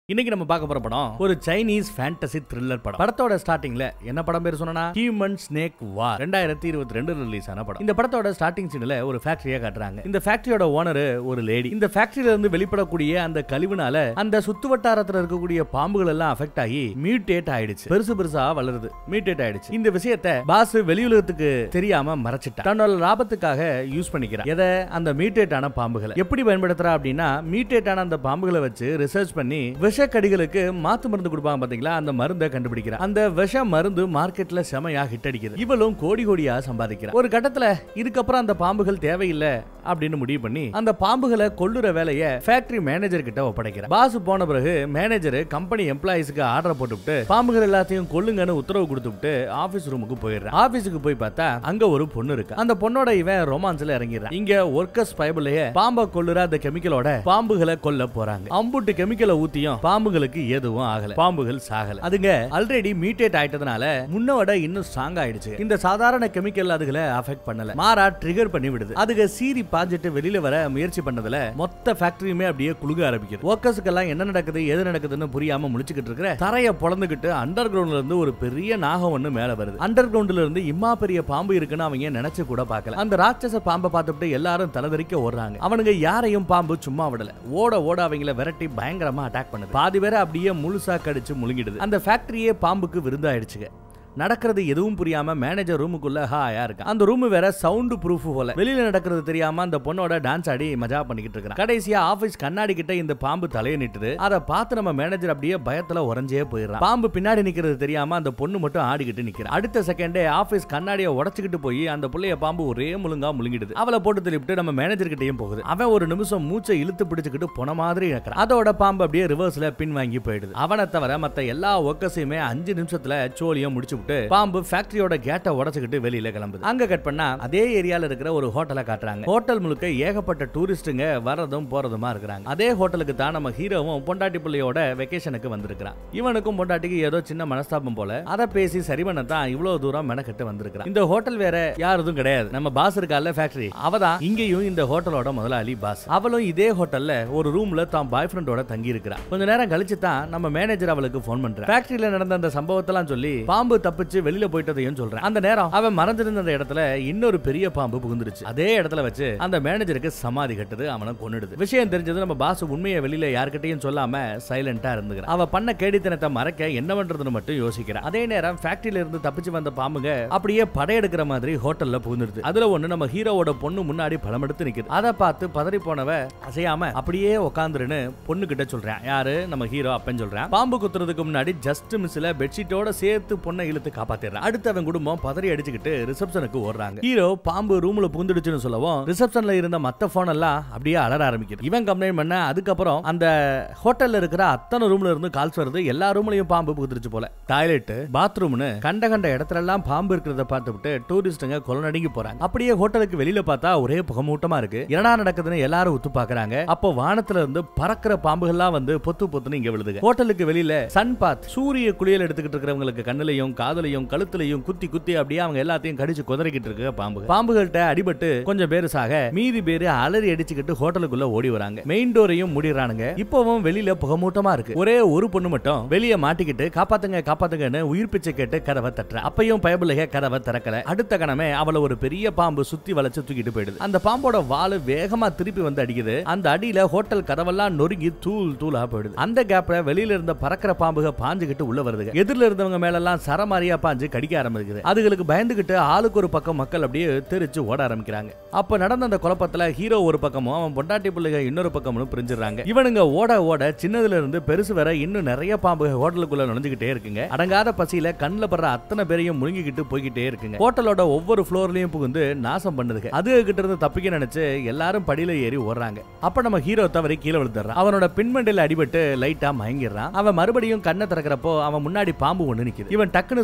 இன்னைக்கு நம்ம பார்க்க போற படம் ஒரு சைனீஸ் ஃபேண்டசி த்ரில்லர் படம் படத்தோட ஸ்டார்டிங்ல என்ன படம் பேர் சொன்னா ஹியூமன் ஸ்னேக் வார் ரெண்டாயிரத்தி இருபத்தி ரெண்டு ரிலீஸ் ஆன படம் இந்த படத்தோட ஸ்டார்டிங் சீன்ல ஒரு ஃபேக்டரியை காட்டுறாங்க இந்த ஃபேக்டரியோட ஓனர் ஒரு லேடி இந்த ஃபேக்டரியில இருந்து வெளிப்படக்கூடிய அந்த கழிவுனால அந்த சுத்து வட்டாரத்துல இருக்கக்கூடிய பாம்புகள் எல்லாம் அஃபெக்ட் ஆகி மியூட்டேட் ஆயிடுச்சு பெருசு பெருசா வளருது மியூட்டேட் ஆயிடுச்சு இந்த விஷயத்தை பாஸ் வெளியுலகத்துக்கு தெரியாம மறைச்சிட்டா தன்னோட லாபத்துக்காக யூஸ் பண்ணிக்கிறா எதை அந்த மியூட்டேட் ஆன பாம்புகளை எப்படி பயன்படுத்துறா அப்படின்னா மியூட்டேட் ஆன அந்த பாம்புகளை வச்சு ரிசர்ச் பண்ணி விஷக்கடிகளுக்கு மாத்து மருந்து கொடுப்பாங்க பாத்தீங்களா அந்த மருந்தை கண்டுபிடிக்கிறா அந்த விஷ மருந்து மார்க்கெட்ல செமையா ஹிட் அடிக்குது இவளும் கோடி கோடியா சம்பாதிக்கிறா ஒரு கட்டத்துல இதுக்கப்புறம் அந்த பாம்புகள் தேவையில்லை அப்படின்னு முடிவு பண்ணி அந்த பாம்புகளை கொல்லுற வேலையை ஃபேக்டரி மேனேஜர் கிட்ட ஒப்படைக்கிறா பாஸ் போன பிறகு மேனேஜர் கம்பெனி எம்ப்ளாயிஸ்க்கு ஆர்டர் போட்டுவிட்டு பாம்புகள் எல்லாத்தையும் கொல்லுங்கன்னு உத்தரவு கொடுத்துட்டு ஆபீஸ் ரூமுக்கு போயிடுறான் ஆபீஸுக்கு போய் பார்த்தா அங்க ஒரு பொண்ணு இருக்கு அந்த பொண்ணோட இவன் ரொமான்ஸ்ல இறங்கிடுறான் இங்க ஒர்க்கர்ஸ் பைபிளையே பாம்பை கொல்லுற அந்த கெமிக்கலோட பாம்புகளை கொல்ல போறாங்க அம்புட்டு கெமிக்கலை ஊத்தியும் பாம்புகளுக்கு எதுவும் ஆகல பாம்புகள் சாகல அதுங்க ஆல்ரெடி மீட்டேட் ஆயிட்டதுனால முன்னோட இன்னும் ஸ்ட்ராங் ஆயிடுச்சு இந்த சாதாரண கெமிக்கல் அதுகளை அஃபெக்ட் பண்ணல மாறா ட்ரிகர் பண்ணி விடுது அதுக சீறி பாஞ்சிட்டு வெளியில வர முயற்சி பண்ணதுல மொத்த ஃபேக்டரியுமே அப்படியே குலுக ஆரம்பிக்குது ஒர்க்கர்ஸ்க்கு எல்லாம் என்ன நடக்குது எது நடக்குதுன்னு புரியாம முழிச்சுக்கிட்டு இருக்கிற தரைய பொழந்துகிட்டு அண்டர் கிரவுண்ட்ல இருந்து ஒரு பெரிய நாகம் ஒண்ணு மேல வருது அண்டர் கிரவுண்ட்ல இருந்து இம்மா பெரிய பாம்பு இருக்குன்னு அவங்க நினைச்சு கூட பார்க்கல அந்த ராட்சச பாம்பை பார்த்துட்டு எல்லாரும் தலைதறிக்க ஓடுறாங்க அவனுங்க யாரையும் பாம்பு சும்மா விடல ஓட ஓட அவங்கள விரட்டி பயங்கரமா அட்டாக் பண்ணுது பாதி பேரை அப்படியே முழுசா கடிச்சு முழுங்கிடுது அந்த ஃபேக்டரியே பாம்புக்கு விருந்தாயிடுச்சுங்க நடக்கிறது எதுவும் புரியாம மேனேஜர் ரூமுக்குள்ள ஹாயா இருக்கு அந்த ரூம் வேற சவுண்ட் ப்ரூஃப் போல வெளியில நடக்கிறது தெரியாம அந்த பொண்ணோட டான்ஸ் ஆடி மஜா பண்ணிக்கிட்டு இருக்கான் கடைசியா ஆபீஸ் கண்ணாடி கிட்ட இந்த பாம்பு தலையை நிட்டுது அதை பார்த்து நம்ம மேனேஜர் அப்படியே பயத்துல உறைஞ்சே போயிடுறான் பாம்பு பின்னாடி நிக்கிறது தெரியாம அந்த பொண்ணு மட்டும் ஆடிக்கிட்டு நிக்கிறா அடுத்த செகண்டே ஆபீஸ் கண்ணாடியை உடைச்சுக்கிட்டு போய் அந்த புள்ளைய பாம்பு ஒரே முழுங்கா முழுங்கிடுது அவளை போட்டு திருப்பிட்டு நம்ம மேனேஜர் கிட்டயும் போகுது அவன் ஒரு நிமிஷம் மூச்சை இழுத்து பிடிச்சுக்கிட்டு போன மாதிரி இருக்கிறான் அதோட பாம்பு அப்படியே ரிவர்ஸ்ல பின் வாங்கி போயிடுது அவனை தவிர மத்த எல்லா ஒர்க்கர்ஸையுமே அஞ்சு நிமிஷத்துல சோழியம் முடிச்சு விட்டு பாம்பு ஃபேக்டரியோட கேட்டை உடைச்சுக்கிட்டு வெளியில கிளம்புது அங்க கட் பண்ணா அதே ஏரியால இருக்கிற ஒரு ஹோட்டலை காட்டுறாங்க ஹோட்டல் முழுக்க ஏகப்பட்ட டூரிஸ்டுங்க வரதும் போறதுமா இருக்கிறாங்க அதே ஹோட்டலுக்கு தான் நம்ம ஹீரோவும் பொண்டாட்டி பிள்ளையோட வெக்கேஷனுக்கு வந்திருக்கிறான் இவனுக்கும் பொண்டாட்டிக்கு ஏதோ சின்ன மனஸ்தாபம் போல அதை பேசி சரி பண்ண தான் இவ்வளவு தூரம் மெனக்கட்டு வந்திருக்கிறான் இந்த ஹோட்டல் வேற யாரும் கிடையாது நம்ம பாஸ் இருக்கால ஃபேக்டரி அவதான் இங்கேயும் இந்த ஹோட்டலோட முதலாளி பாஸ் அவளும் இதே ஹோட்டல்ல ஒரு ரூம்ல தான் பாய் ஃப்ரெண்டோட தங்கி இருக்கிறா கொஞ்ச நேரம் கழிச்சு தான் நம்ம மேனேஜர் அவளுக்கு ஃபோன் பண்றேன் ஃபேக்டரியில நடந்த அந்த சம்பவத்தெல்லாம் சொல்லி பாம்பு தப்பிச்சு வெளியில போயிட்டதையும் சொல்றேன் அந்த நேரம் அவன் மறைஞ்சிருந்த அந்த இடத்துல இன்னொரு பெரிய பாம்பு புகுந்துருச்சு அதே இடத்துல வச்சு அந்த மேனேஜருக்கு சமாதி கட்டுது அவனை கொன்னுடுது விஷயம் தெரிஞ்சது நம்ம பாஸ் உண்மையை வெளியில யார்கிட்டயும் சொல்லாம சைலண்டா இருந்துக்கிறான் அவ பண்ண கேடித்தனத்தை மறைக்க என்ன பண்றதுன்னு மட்டும் யோசிக்கிறான் அதே நேரம் ஃபேக்டரியில இருந்து தப்பிச்சு வந்த பாம்புங்க அப்படியே படையெடுக்கிற மாதிரி ஹோட்டல்ல புகுந்துருது அதுல ஒண்ணு நம்ம ஹீரோவோட பொண்ணு முன்னாடி பழம் எடுத்து நிக்குது அதை பார்த்து பதறி போனவ அசையாம அப்படியே உட்காந்துருன்னு பொண்ணு கிட்ட சொல்றேன் யாரு நம்ம ஹீரோ அப்பன்னு சொல்றேன் பாம்பு குத்துறதுக்கு முன்னாடி ஜஸ்ட் மிஸ்ல பெட்ஷீட்டோட சேர்த்து பொண்ணை இழுத்து காப்பாத்திடுறான் அடுத்து அவன் குடும்பம் பதறி அடிச்சுக்கிட்டு ரிசப்ஷனுக்கு ஓடுறாங்க ஹீரோ பாம்பு ரூம்ல புந்துடுச்சுன்னு சொல்லவும் ரிசப்ஷன்ல இருந்த மத்த போன் எல்லாம் அப்படியே அலற ஆரம்பிக்குது இவன் கம்ப்ளைண்ட் பண்ண அதுக்கப்புறம் அந்த ஹோட்டல்ல இருக்கிற அத்தனை ரூம்ல இருந்து கால்ஸ் வருது எல்லா ரூம்லயும் பாம்பு புகுந்துருச்சு போல டாய்லெட் பாத்ரூம்னு கண்ட கண்ட இடத்துல எல்லாம் பாம்பு இருக்கிறத பார்த்துட்டு டூரிஸ்டுங்க கொலை நடுங்கி போறாங்க அப்படியே ஹோட்டலுக்கு வெளியில பார்த்தா ஒரே புகமூட்டமா இருக்கு என்னடா நடக்குதுன்னு எல்லாரும் உத்து பாக்குறாங்க அப்போ வானத்துல இருந்து பறக்கிற பாம்புகள்லாம் வந்து பொத்து பொத்துன்னு இங்க விழுதுங்க ஹோட்டலுக்கு வெளியில சன் பாத் சூரிய குளியல் எடுத்துக்கிட்டு இருக்கிறவங்களுக்கு கண்ணுலையும் காதலையும் கழுத்துலையும் குத்தி குத்தி அப்படியே அவங்க எல்லாத்தையும் கடிச்சு குதறிக்கிட்டு இருக்க பாம்பு பாம்புகள்கிட்ட அடிபட்டு கொஞ்சம் பேரு சாக மீதி பேரு அலறி அடிச்சுக்கிட்டு ஹோட்டலுக்குள்ள ஓடி வராங்க மெயின் டோரையும் மூடிடுறானுங்க இப்பவும் வெளியில புகமூட்டமா இருக்கு ஒரே ஒரு பொண்ணு மட்டும் வெளிய மாட்டிக்கிட்டு காப்பாத்துங்க காப்பாத்துங்கன்னு உயிர் பிச்சை கேட்டு கதவை தட்டுற அப்பையும் பயபுலக கதவை திறக்கல அடுத்த கணமே அவளை ஒரு பெரிய பாம்பு சுத்தி வளைச்சு தூக்கிட்டு போயிடுது அந்த பாம்போட வாலு வேகமா திருப்பி வந்து அடிக்குது அந்த அடியில ஹோட்டல் கதவெல்லாம் நொறுங்கி தூள் தூளா போயிடுது அந்த கேப்ல வெளியில இருந்த பறக்கிற பாம்புக பாஞ்சுகிட்டு உள்ள வருதுங்க எதிரில இருந்தவங்க மேல எல்லாம் சரமாரியா பாஞ்சு கடிக்க ஆரம்பிக்குது அதுகளுக்கு பயந்துகிட்டு ஆளுக்கு ஒரு பக்கம் மக்கள் அப்படியே தெரிச்சு ஓட ஆரம்பிக்கிறாங்க அப்ப நடந்த அந்த குழப்பத்துல ஹீரோ ஒரு பக்கமும் அவன் பொண்டாட்டி பிள்ளைங்க இன்னொரு பக்கமும் பிரிஞ்சிடறாங்க இவனுங்க ஓட ஓட சின்னதுல இருந்து பெருசு வர இன்னும் நிறைய பாம்பு ஹோட்டலுக்குள்ள நுழைஞ்சுக்கிட்டே இருக்குங்க அடங்காத பசியில கண்ணுல படுற அத்தனை பேரையும் முழுங்கிக்கிட்டு போய்கிட்டே இருக்குங்க ஹோட்டலோட ஒவ்வொரு ஃப்ளோர்லயும் புகுந்து நாசம் பண்ணுதுங்க அது கிட்ட இருந்து தப்பிக்க நினைச்சு எல்லாரும் படியில ஏறி ஓடுறாங்க அப்ப நம்ம ஹீரோ தவறி கீழே விழுந்துடுறான் அவனோட பின்மண்டையில அடிபட்டு லைட்டா மயங்கிடுறான் அவன் மறுபடியும் கண்ணை திறக்கிறப்போ அவன் முன்னாடி பாம்பு ஒண்ணு நிக்குது இவன் டக்குன்னு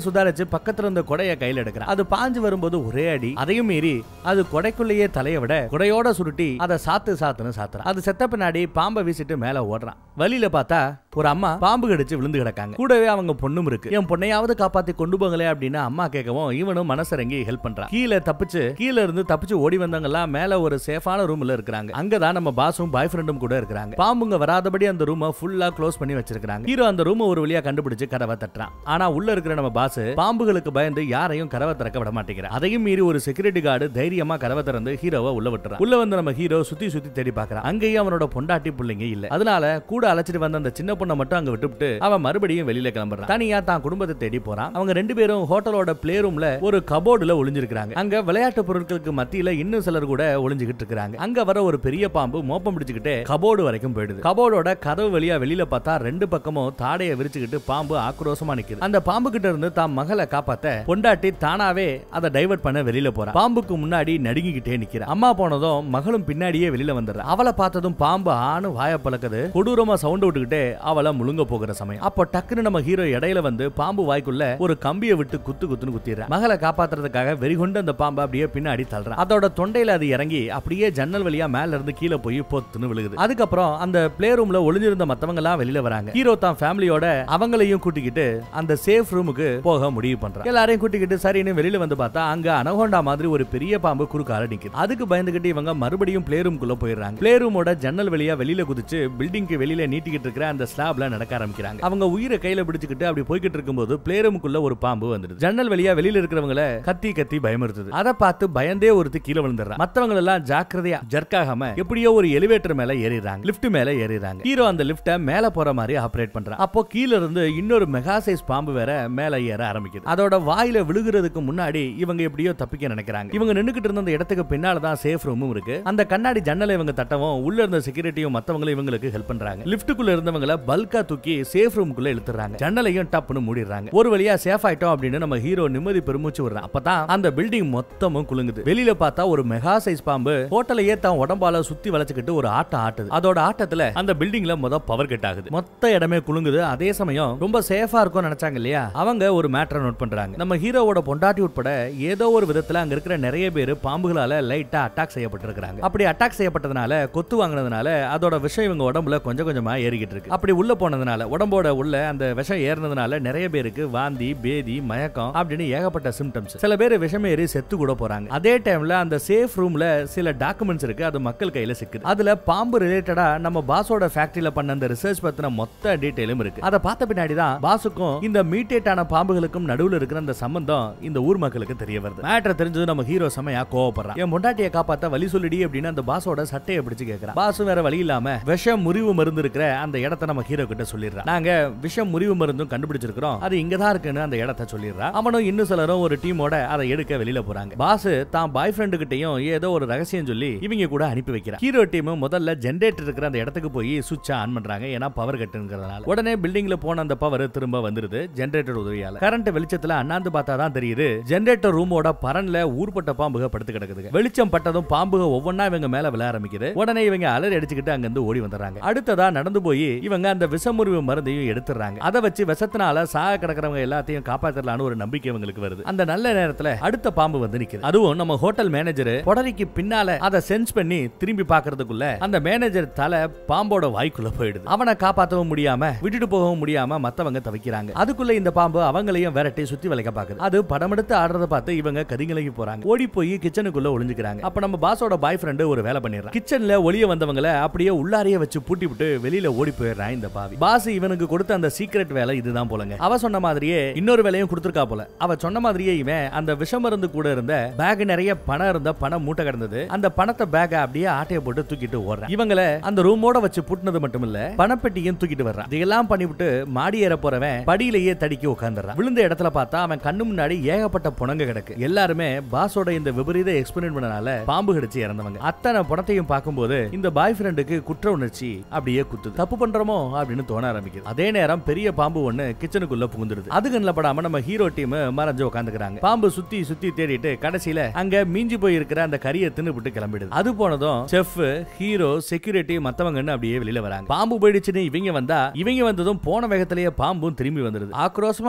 சுதாரிச்சு பக்கத்துல இருந்த கொடைய கையில எடுக்கிறான் அது பாஞ்சு வரும்போது ஒரே அடி அதையும் மீறி அது கொடைக்குள்ளேயே தலையை விட கொடையோட சுருட்டி அதை சாத்து சாத்துன்னு சாத்துறான் அது செத்த பின்னாடி பாம்பை வீசிட்டு மேல ஓடுறான் வழியில பார்த்தா ஒரு அம்மா பாம்பு கடிச்சு விழுந்து கிடக்காங்க கூடவே அவங்க பொண்ணும் இருக்கு என் பொண்ணையாவது காப்பாத்தி கொண்டு போங்களே அப்படின்னு அம்மா கேட்கவும் இவனும் மனசிறங்கி ஹெல்ப் பண்றான் கீழே தப்பிச்சு கீழே இருந்து தப்பிச்சு ஓடி வந்தவங்க எல்லாம் மேல ஒரு சேஃபான ரூம்ல இருக்காங்க அங்கதான் நம்ம பாஸும் பாய் ஃப்ரெண்டும் கூட இருக்காங்க பாம்புங்க வராதபடி அந்த ரூமை ஃபுல்லா க்ளோஸ் பண்ணி வச்சிருக்காங்க ஹீரோ அந்த ரூமை ஒரு வழியா கண்டுபிடிச்சு கதவை தட்டுறான் ஆனா உள்ள இருக்கிற நம்ம பாஸ் பாம்புகளுக்கு பயந்து யாரையும் கதவை திறக்க விட மாட்டேங்கிறான் அதையும் மீறி ஒரு செக்யூரிட்டி கார்டு தைரியமா கதவை திறந்து ஹீரோவை உள்ள விட்டுறான் உள்ள வந்து நம்ம ஹீரோ சுத்தி சுத்தி தேடி பார்க்கறான் அங்கேயும் அவனோட பொண்டாட்டி பிள்ளைங்க இல்ல அதனால கூட அழைச்சிட்டு வந்த அந்த சின்ன பொண்ணை மட்டும் அங்க விட்டுவிட்டு அவன் மறுபடியும் வெளியில கிளம்புறான் தனியா தான் குடும்பத்தை தேடி போறான் அவங்க ரெண்டு பேரும் ஹோட்டலோட பிளே ரூம்ல ஒரு கபோர்டுல ஒளிஞ்சிருக்காங்க அங்க விளையாட்டு பொருட்களுக்கு மத்தியில இன்னும் சிலர் கூட ஒளிஞ்சுகிட்டு இருக்காங்க அங்க வர ஒரு பெரிய பாம்பு மோப்பம் பிடிச்சுக்கிட்டு கபோர்டு வரைக்கும் போயிடுது கபோர்டோட கதவு வழியா வெளியில பார்த்தா ரெண்டு பக்கமும் தாடைய விரிச்சுக்கிட்டு பாம்பு ஆக்ரோஷமா நிக்குது அந்த பாம்பு கிட்ட இருந்து தான் மகளை காப்பாத்த பொண்டாட்டி தானாவே அதை டைவர்ட் பண்ண வெளியில போறா பாம்புக்கு முன்னாடி நடுங்கிக்கிட்டே நிக்கிறா அம்மா போனதும் மகளும் பின்னாடியே வெளியில வந்துடுறா அவளை பார்த்ததும் பாம்பு ஆணு வாய பழக்குது கொடூரமா சவுண்ட் விட்டுக்கிட்டே அவளை முழுங்க போகிற சமயம் அப்போ டக்குன்னு நம்ம ஹீரோ இடையில வந்து பாம்பு வாய்க்குள்ள ஒரு கம்பியை விட்டு குத்து குத்துன்னு குத்திடுறா மகளை காப்பாத்துறதுக்காக வெறிகொண்டு அந்த பாம்பை அப்படியே பின்னாடி தள்ளுறான் அதோட தொண்டையில அது இறங்கி அப்படியே ஜன்னல் வழியா மேல இருந்து கீழே போய் பொத்துன்னு விழுகுது அதுக்கப்புறம் அந்த பிளே ரூம்ல ஒளிஞ்சிருந்த மத்தவங்க எல்லாம் வெளியில வராங்க ஹீரோ தான் ஃபேமிலியோட அவங்களையும் கூட்டிக்கிட்டு அந்த சேஃப் ரூமுக்கு போக முடிவு பண்றான் எல்லாரையும் கூட்டிக்கிட்டு சரின்னு வெளியில வந்து பார்த்தா அங்க அனகோண்டா மாதிரி ஒரு பெரிய பாம்பு குறுக்கால நிக்குது அதுக்கு பயந்துகிட்டு இவங்க மறுபடியும் பிளே ரூம்குள்ள போயிடுறாங்க பிளே ரூமோட ஜன்னல் வழியா வெளியில குதிச்சு பில்டிங்க்கு வெளியில நீட்டிக்கிட்டு இருக்கிற அந்த ஸ்லாப்ல நடக்க ஆரம்பிக்கிறாங்க அவங்க உயிரை கையில பிடிச்சுக்கிட்டு அப்படி போய்கிட்டு இருக்கும்போது பிளே ரூமுக்குள்ள ஒரு பாம்பு வந்துடுது ஜன்னல் வழியா வெளியில இருக்கிறவங்கள கத்தி கத்தி பயமுறுத்துது அதை பார்த்து பயந்தே ஒருத்தி கீழே விழுந்துடுறான் மத்தவங்க எல்லாம் ஜாக்கிரதையா ஜர்க்காகாம எப்படியோ ஒரு எலிவேட்டர் மேல ஏறிடுறாங்க லிஃப்ட் மேல ஏறிடுறாங்க ஹீரோ அந்த லிஃப்ட மேல போற மாதிரி ஆபரேட் பண்றான் அப்போ கீழ இருந்து இன்னொரு மெகா சைஸ் பாம்பு வேற மேல ஏற ஆரம்பிக்குது அதோட வாயில விழுகிறதுக்கு முன்னாடி இவங்க எப்படியோ தப்பிக்க நினைக்கிறாங்க இவங்க நின்னுகிட்டு இருந்த அந்த இடத்துக்கு பின்னால தான் சேஃப் ரூமும் இருக்கு அந்த கண்ணாடி ஜன்னலை இவங்க தட்டவும் உள்ள இருந்த செக்யூரிட்டியும் மத்தவங்களும் இவங்களுக்கு ஹெல்ப் பண்றாங்க லிஃப்ட்டுக்குள்ள இருந்தவங்கள பல்கா தூக்கி சேஃப் ரூமுக்குள்ள இழுத்துறாங்க ஜன்னலையும் டப்புன்னு மூடிடுறாங்க ஒரு வழியா சேஃப் ஆயிட்டோம் அப்படின்னு நம்ம ஹீரோ நிம்மதி பெருமூச்சு விடுறான் அப்பதான் அந்த பில்டிங் மொத்தமும் குலுங்குது வெளியில பார்த்தா ஒரு மெகா சைஸ் பாம்பு ஹோட்டலையே தான் உடம்பால சுத்தி வளைச்சுக்கிட்டு ஒரு ஆட்டம் ஆட்டுது அதோட ஆட்டத்துல அந்த பில்டிங்ல முத பவர் கட் ஆகுது மொத்த இடமே குலுங்குது அதே சமயம் ரொம்ப சேஃபா இருக்கும் நினைச்சாங்க இல்லையா அவங்க ஒரு மேட்டரை நோட் பண்றாங்க நம்ம ஹீரோவோட பொண்டாட்டி உட்பட ஏதோ ஒரு விதத்துல அங்க இருக்கிற நிறைய பேர் பாம்புகளால லைட்டா அட்டாக் செய்யப்பட்டிருக்காங்க அப்படி அட்டாக் செய்யப்பட்டதுனால கொத்து வாங்கினதுனால அதோட விஷம் இவங்க உடம்புல கொஞ்சம் கொஞ்சமா ஏறிக்கிட்டு இருக்கு அப்படி உள்ள போனதுனால உடம்போட உள்ள அந்த விஷம் ஏறினதுனால நிறைய பேருக்கு வாந்தி பேதி மயக்கம் அப்படின்னு ஏகப்பட்ட சிம்டம்ஸ் சில பேர் விஷம் ஏறி செத்து கூட போறாங்க அதே டைம்ல அந்த சேஃப் ரூம்ல சில டாக்குமெண்ட்ஸ் இருக்கு அது மக்கள் கையில சிக்குது அதுல பாம்பு ரிலேட்டடா நம்ம பாஸோட ஃபேக்டரியில பண்ண அந்த ரிசர்ச் பத்தின மொத்த டீடைலும் இருக்கு அதை பார்த்த பின்னாடி தான் பாஸுக்கும் இந்த மீட்டேட் ஆன பாம்புகளுக்கும் நடுவுல இருக்கிற அந்த சம்பந்தம் இந்த ஊர் மக்களுக்கு தெரிய வருது மேட்டர் தெரிஞ்சது நம்ம ஹீரோ செமையா கோவப்படுறான் என் பொண்டாட்டியை காப்பாத்த வழி சொல்லிடி அப்படின்னு அந்த பாஸோட சட்டையை பிடிச்சு கேட்கறான் பாஸ் வேற வழி இல்லாம விஷம் முறிவு மருந்து இருக்கிற அந்த இடத்த நம்ம ஹீரோ கிட்ட சொல்லிடுறான் நாங்க விஷம் முறிவு மருந்தும் கண்டுபிடிச்சிருக்கிறோம் அது இங்க தான் இருக்குன்னு அந்த இடத்த சொல்லிடுறான் அவனும் இன்னும் சிலரும் ஒரு டீமோட அதை எடுக்க வெளியில போறாங்க பாஸ் தான் பாய் ஃப்ரெண்டு கிட்டயும் ஏதோ ஒரு ரகசியம் சொல்லி இவங்க கூட அனுப்பி வைக்கிறான் ஹீரோ டீம் முதல்ல ஜென்ரேட்டர் இருக்கிற அந்த இடத்துக்கு போய் சுவிட்ச் ஆன் பண்றாங்க ஏன்னா பவர் கட்டுங்கிறதுனால உடனே பில்டிங்ல போன அந்த பவர் திரும்ப வந்துருது ஜென்ரேட்டர் உதவியால கரண்ட் வெளிச்சத்துல அண்ணாந்து பார்த்தா தான் தெரியுது ஜென்ரேட்டர் ரூமோட பரன்ல ஊர்பட்ட பாம்புக படுத்து கிடக்குது வெளிச்சம் பட்டதும் பாம்புக ஒவ்வொன்னா இவங்க மேல விழ ஆரம்பிக்குது உடனே இவங்க அலறி அடிச்சுக்கிட்டு அங்க இருந்து ஓடி வந்துடுறாங்க அடுத்ததா நடந்து போய் இவங்க அந்த விஷமுறிவு மருந்தையும் எடுத்துறாங்க அதை வச்சு விஷத்தினால சாக கிடக்கிறவங்க எல்லாத்தையும் காப்பாத்திரலாம்னு ஒரு நம்பிக்கை இவங்களுக்கு வருது அந்த நல்ல நேரத்துல அடுத்த பாம்பு வந்து நிக்குது அதுவும் நம்ம ஹோட்டல் மேனேஜர் புடரிக்கு பின்னால அதை சென்ஸ் பண்ணி திரும்பி பாக்குறதுக்குள்ள அந்த மேனேஜர் தலை பாம்போட வாய்க்குள்ள போயிடுது அவனை காப்பாத்தவும் முடியாம விட்டுட்டு போகவும் முடியாம மத்தவங்க தவிக்கிறாங்க அதுக்குள்ள இந்த பாம்பு அவங்களையும் விரட்டி சுத்தி வளைக்க பாக்குது அது படம் எடுத்து ஆடுறத பார்த்து இவங்க கதிங்கலகி போறாங்க ஓடி போய் கிச்சனுக்குள்ள ஒளிஞ்சுக்கிறாங்க அப்ப நம்ம பாஸோட பாய் ஃப்ரெண்டு ஒரு வேலை பண்ணிடுறான் கிச்சன்ல ஒளிய வந்தவங்கள அப்படியே உள்ளாரையே வச்சு பூட்டி விட்டு வெளியில ஓடி போயிடுறான் இந்த பாவி பாஸ் இவனுக்கு கொடுத்த அந்த சீக்ரெட் வேலை இதுதான் போலங்க அவ சொன்ன மாதிரியே இன்னொரு வேலையும் கொடுத்துருக்கா போல அவ சொன்ன மாதிரியே இவன் அந்த விஷமருந்து கூட இருந்த பேக் நிறைய பணம் இருந்த பணம் மூட்டை கிடந்தது அந்த பணத்தை பேக்க அப்படியே ஆட்டைய போட்டு தூக்கிட்டு ஓடுறான் இவங்களை அந்த ரூமோட வச்சு பூட்டினது மட்டும் இல்ல பணப்பெட்டியும் தூக்கிட்டு வர்றான் இதெல்லாம் பண்ணிவிட்டு மாடி ஏற போறவன் படியிலேயே தடிக்கி உட்காந்துறான் விழுந்த இடத்துல பார்த்தா அவன் கண்ணு முன்னாடி ஏகப்பட்ட புணங்க கிடக்கு எல்லாருமே பாஸோட இந்த விபரீத எக்ஸ்பெரிமெண்ட் பண்ணனால பாம்பு கடிச்சு இறந்தவங்க அத்தனை பணத்தையும் பார்க்கும்போது இந்த பாய் ஃப்ரெண்டுக்கு குற்ற உணர்ச்சி அப்படியே குத்துது தப்பு பண்றோமோ அப்படின்னு தோண ஆரம்பிக்குது அதே நேரம் பெரிய பாம்பு ஒண்ணு கிச்சனுக்குள்ள புகுந்துருது அது கண்ணில் படாம நம்ம ஹீரோ டீம் மறைஞ்சு உட்காந்துக்கிறாங்க பாம்பு சுத்தி சுத்தி தேடிட்டு கடைசியில அங்க மீஞ்சி போய் இருக்கிற அந்த கரியை தின்னுபிட்டு கிளம்பிடுது அது போனதும் செஃப் ஹீரோ செக்யூரிட்டி மத்தவங்கன்னு அப்படியே வெளியில வராங்க பாம்பு போயிடுச்சுன்னு இவங்க வந்தா இவங்க வந்ததும் போன வேகத்திலேயே பாம்பும் திரும்பி வந்துருது ஆக்ரோஷமா வாய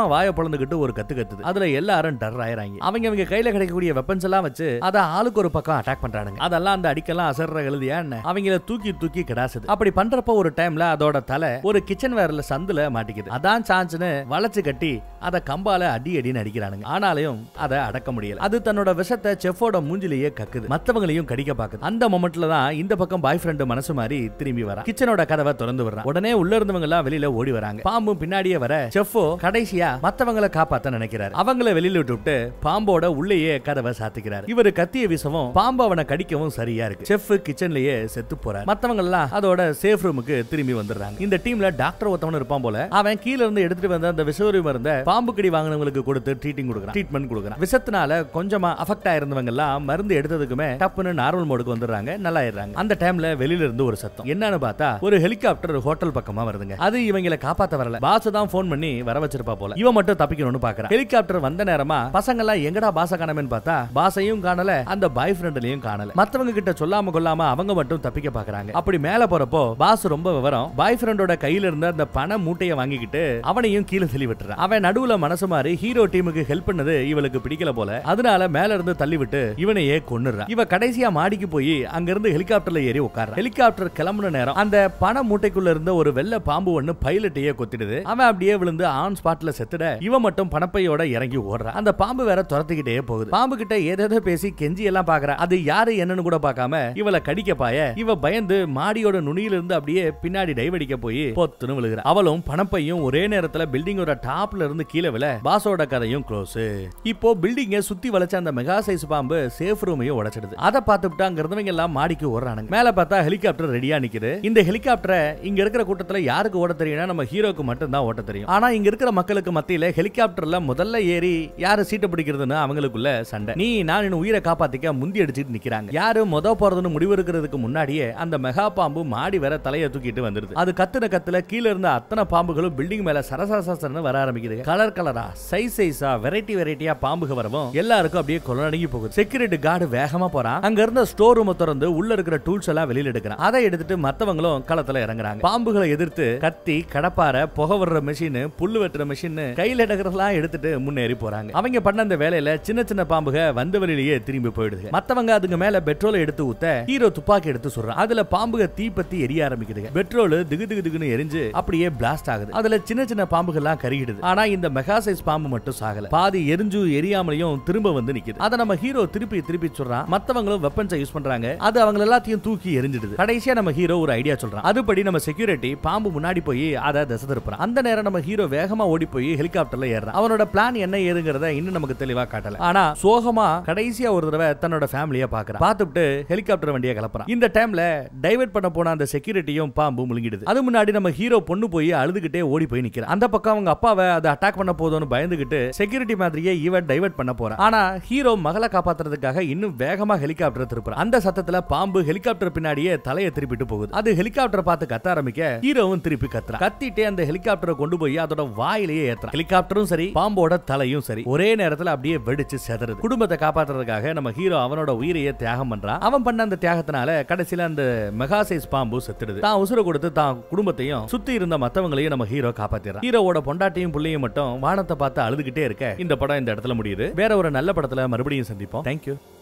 பொழந்துகிட்டு ஒரு கத்து கத்துது அதுல எல்லாரும் டர் ஆயிராங்க அவங்க அவங்க கையில கிடைக்கக்கூடிய வெப்பன்ஸ் எல்லாம் வச்சு அத ஆளுக்கு ஒரு பக்கம் அட்டாக் பண்றானுங்க அதெல்லாம் அந்த அடிக்கெல்லாம் அசர்ற எழுதியா என்ன அவங்கள தூக்கி தூக்கி கிடாசுது அப்படி பண்றப்ப ஒரு டைம்ல அதோட தலை ஒரு கிச்சன் வேர்ல சந்துல மாட்டிக்குது அதான் சான்ஸ்னு வளைச்சு கட்டி அத கம்பால அடி அடின்னு அடிக்கிறானுங்க ஆனாலையும் அதை அடக்க முடியல அது தன்னோட விஷத்தை செஃபோட மூஞ்சிலேயே கக்குது மத்தவங்களையும் கடிக்க பாக்குது அந்த மொமெண்ட்ல தான் இந்த பக்கம் பாய் ஃப்ரெண்ட் மனசு மாதிரி திரும்பி வரா கிச்சனோட கதவை திறந்து விடுறான் உடனே உள்ள இருந்தவங்க எல்லாம் வெளியில ஓடி வராங்க பாம்பும் பின்னாடியே வர செஃபோ கடைசியா மத்தவங்கள காப்பாத்த நினைக்கிறாரு அவங்கள வெளியில விட்டு பாம்போட உள்ளேயே கதவை சாத்திக்கிறாரு இவரு கத்திய வீசவும் பாம்பு அவனை கடிக்கவும் சரியா இருக்கு செஃப் கிச்சன்லயே செத்து போறாரு மத்தவங்க எல்லாம் அதோட சேஃப் ரூமுக்கு திரும்பி வந்துடுறாங்க இந்த டீம்ல டாக்டர் ஒருத்தவன் இருப்பான் போல அவன் கீழ இருந்து எடுத்துட்டு வந்த அந்த விஷவரி மருந்த பாம்பு கடி வாங்கினவங்களுக்கு கொடுத்து ட்ரீட்டிங் கொடுக்குறான் ட்ரீட்மெண்ட் கொடுக்குறான் விஷத்தினால கொஞ்சமா அஃபெக்ட் ஆயிருந்தவங்க எல்லாம் மருந்து எடுத்ததுக்குமே டப்புன்னு நார்மல் மோடுக்கு வந்துடுறாங்க நல்லா ஆயிடுறாங்க அந்த டைம்ல வெளியில இருந்து ஒரு சத்தம் என்னன்னு பார்த்தா ஒரு ஹெலிகாப்டர் ஹோட்டல் பக்கமா வருதுங்க அது இவங்களை காப்பாத்த வரல பாஸ் தான் போன் பண்ணி வர வச்சிருப்பா போல இவன் மட்டும் தப்பிக்கணும்னு பாக்குறான் ஹெலிகாப்டர் வந்த நேரமா பசங்க எல்லாம் எங்கடா பாச காணமேன்னு பார்த்தா பாசையும் காணல அந்த பாய் ஃப்ரெண்ட்லயும் காணல மத்தவங்க கிட்ட சொல்லாம கொள்ளாம அவங்க மட்டும் தப்பிக்க பாக்குறாங்க அப்படி மேல போறப்போ பாஸ் ரொம்ப விவரம் பாய் ஃப்ரெண்டோட கையில இருந்த அந்த பண மூட்டையை வாங்கிக்கிட்டு அவனையும் கீழே தள்ளி விட்டுறான் அவன் நடுவுல மனசு மாறி ஹீரோ டீமுக்கு ஹெல்ப் பண்ணது இவளுக்கு பிடிக்கல போல அதனால மேல இருந்து தள்ளி விட்டு இவனையே கொன்னுறான் இவ கடைசியா மாடிக்கு போய் அங்க இருந்து ஹெலிகாப்டர்ல ஏறி உட்கார்றான் ஹெலிகாப்டர் கிளம்புன நேரம் அந்த பண மூட்டைக்குள்ள இருந்த ஒரு வெள்ளை பாம்பு ஒண்ணு பைலட்டையே கொத்திடுது அவன் அப்படியே விழுந்து ஆன் ஸ்பாட்ல செத்துட இவன் மட்டும் பணப்பையோட இறங்கி ஓடுறான் அந்த பாம்பு வேற துரத்துக்கிட்டே போகுது பாம்பு கிட்ட ஏதேதோ பேசி கெஞ்சி எல்லாம் பாக்குறா அது யாரு என்னன்னு கூட பார்க்காம இவளை கடிக்க பாய இவ பயந்து மாடியோட நுனியில இருந்து அப்படியே பின்னாடி டைவடிக்க போய் பொத்துன்னு விழுகிறா அவளும் பணப்பையும் ஒரே நேரத்துல பில்டிங்கோட டாப்ல இருந்து கீழே விழ பாஸோட கதையும் க்ளோஸ் இப்போ பில்டிங்க சுத்தி வளைச்ச அந்த மெகா சைஸ் பாம்பு சேஃப் ரூமையும் உடைச்சிடுது அதை பார்த்துட்டு அங்க இருந்தவங்க எல்லாம் மாடிக்கு ஓடுறானுங்க மேல பார்த்தா ஹெலிகாப்டர் ரெடியா நிக்குது இந்த ஹெலிகாப்டரை இங்க இருக்கிற கூட்டத்துல யாருக்கு ஓட தெரியும்னா நம்ம ஹீரோக்கு மட்டும் தான் ஓட்ட தெரியும் ஆனா இங்க இருக்கிற மக்களுக்கு மத்தியில ஹெலிகாப்டர்ல முதல்ல ஏறி யாரு சீட்டை பிடிக்கிறதுன்னு அவங்களுக்குள்ள சண்டை நீ நான் என் உயிரை காப்பாத்திக்க முந்தி அடிச்சிட்டு நிக்கிறாங்க யாரு மொத போறதுன்னு முடிவு இருக்கிறதுக்கு முன்னாடியே அந்த மெகா பாம்பு மாடி வர தலையை தூக்கிட்டு வந்துருது அது கத்துன கத்துல கீழ இருந்த அத்தனை பாம்புகளும் பில்டிங் மேல சரசரசரன்னு வர ஆரம்பிக்குது கலர் கலரா சைஸ் சைஸா வெரைட்டி வெரைட்டியா பாம்புக வரவும் எல்லாருக்கும் அப்படியே கொலநடுங்கி போகுது செக்யூரிட்டி கார்டு வேகமா போறான் அங்க இருந்த ஸ்டோர் ரூம் திறந்து உள்ள இருக்கிற டூல்ஸ் எல்லாம் வெளியில எடுக்கிறான் அதை எடுத்துட்டு மத்தவங்களும் களத்துல இறங்குறாங்க பாம்புகளை எதிர்த்து கத்தி கடப்பார புகை விடுற மெஷின் புல்லு வெட்டுற மெஷின் கையில எடுக்கிறதெல்லாம் எடுத்துட்டு முன்னேறி போறாங்க அவங்க பண்ண அந்த வேலையில சின்ன சின்ன பாம்புக வந்த வழியிலேயே திரும்பி போயிடுது மத்தவங்க அதுக்கு மேல பெட்ரோலை எடுத்து ஊத்த ஹீரோ துப்பாக்கி எடுத்து சொல்றான் அதுல பாம்புக தீ பத்தி எரிய ஆரம்பிக்குது பெட்ரோல் திகு திகு திகுன்னு எரிஞ்சு அப்படியே பிளாஸ்ட் ஆகுது அதுல சின்ன சின்ன பாம்புகள் எல்லாம் கருகிடுது ஆனா இந்த மெகா சைஸ் பாம்பு மட்டும் சாகல பாதி எரிஞ்சு எரியாமலையும் திரும்ப வந்து நிக்குது அதை நம்ம ஹீரோ திருப்பி திருப்பி சொல்றான் மத்தவங்களும் வெப்பன்ஸை யூஸ் பண்றாங்க அது அவங்க எல்லாத்தையும் தூக்கி எரிஞ்சிடுது கடைசியா நம்ம ஹீரோ ஒரு ஐடியா சொல்றான் அதுபடி நம்ம செக்யூரிட்டி பாம்பு முன்னாடி போய் அதை திசை திருப்புறான் அந்த நேரம் நம்ம ஹீரோ வேகமா ஓடி போய் ஹெலிகாப்டர்ல ஏறான் அவனோட பிளான் என்ன ஏதுங்கிறத இன்னும் நமக்கு தெளிவா காட்டல ஆனா சோகமா கடைசியா ஒரு தடவை தன்னோட ஃபேமிலிய பாக்குறான் பார்த்துட்டு ஹெலிகாப்டர் வண்டியை கிளப்புறான் இந்த டைம்ல டைவர்ட் பண்ண போன அந்த செக்யூரிட்டியும் பாம்பு முழுங்கிடுது அது முன்னாடி நம்ம ஹீரோ பொண்ணு போய் அழுதுகிட்டே ஓடி போய் நிக்கிறான் அந்த பக்கம் அவங்க அப்பாவை அதை அட்டாக் பண்ண போதும்னு பயந்துகிட்டு செக்யூரிட்டி மாதிரியே இவன் டைவர்ட் பண்ண போறான் ஆனா ஹீரோ மகளை காப்பாத்துறதுக்காக இன்னும் வேகமா ஹெலிகாப்டர் திருப்புறான் அந்த சத்தத்துல பாம்பு ஹெலிகாப்டர் பின்னாடியே தலையை திருப்பிட்டு போகுது அது ஹெலிகாப்டர் பார்த்து கத்த ஆரம்பிக்க ஹீரோவும் திருப்பி கத்துறான் கத்திட்டே அந்த ஹெலிகாப்டரை கொண்டு போய் அதோட வாயிலேயே ஏத்துறான் ஹெலிகாப்டரும் சரி பாம்போட தலையும் சரி ஒரே நேரத்துல அப்படியே வெடிச்சு செதறுது குடும்பத்தை காப்பாத்துறதுக்காக நம்ம ஹீரோ அவனோட உயிரையே தியாகம் பண்றான் அவன் பண்ண அந்த தியாகத்தினால கடைசியில அந்த மெகா சைஸ் பாம்பு செத்துடுது தான் உசுர கொடுத்து தான் குடும்பத்தையும் சுத்தி இருந்த மத்தவங்களையும் நம்ம ஹீரோ காப்பாத்திடுறான் ஹீரோவோட பொண்டாட்டியும் புள்ளையும் மட்டும் வானத்தை பார்த்து அழுதுகிட்டே இருக்க இந்த படம் இந்த இடத்துல முடியுது வேற ஒரு நல்ல படத்துல மறுபடியும் சந்திப்போம் தேங்க்யூ